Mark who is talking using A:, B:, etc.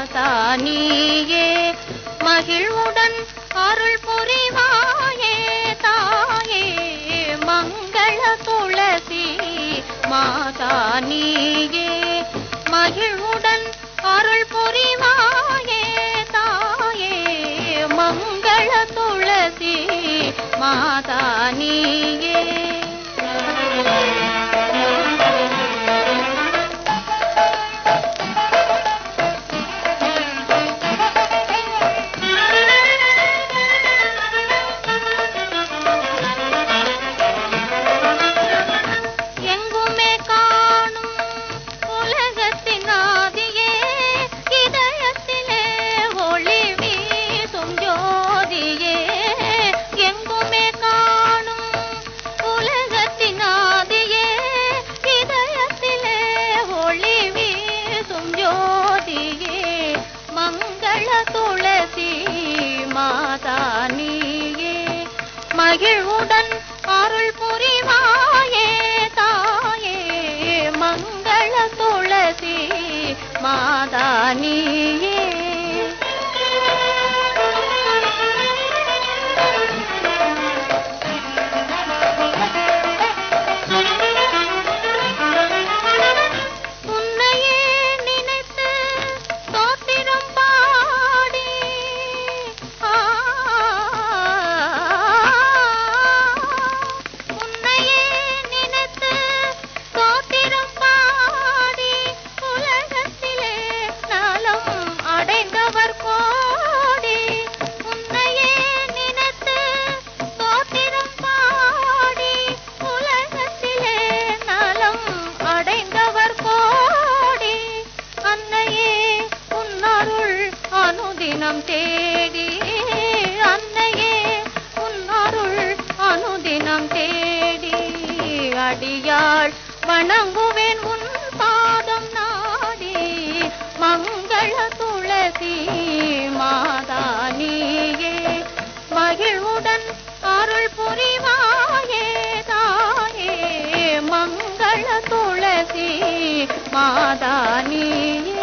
A: மாதா நீயே மகிழ்வுடன் அருள் புரிவாயே தாயே மங்கள துளசி மாதா நீயே மகிழ்வுடன் அருள் புரிவாயே தாயே மங்கள துளசி மாதா நீயே எங்குமே காணும் உலகத்தின் ஆதியே இதயத்திலே ஒளி வீசும் ஜோதியே எங்குமே காணும் உலகத்தின் ஆதியே இதயத்திலே ஒளி வீசும் ஜோதியே மங்கள துளசி மாதா நீயே மகிழ்வுடன் அருள் புரிவாயே தாயே மங்கள துளசி மாதா நீயே உன்னையே நினைத்து தோத்திரம் பாடி ஆ, உன்னையே நினைத்து தோத்திரம் பாடி உலகத்திலே நலம் அடைந்தவர் கோடி உன்னையே நினைத்து தோத்திரம் பாடி உலகத்திலே நலம் அடைந்தவர் கோடி அன்னையே உன்னருள் அனுதினம் தேடி அன்னையே உன்னருள் அனுதினம் தேடி அடியாள் வணங்குவேன் உன் பாதம் நாடி மங்கள துளசி மாதா நீயே மகிழ்வுடன் அருள் புரிவாயே தாயே மங்கள துளசி மாதா நீயே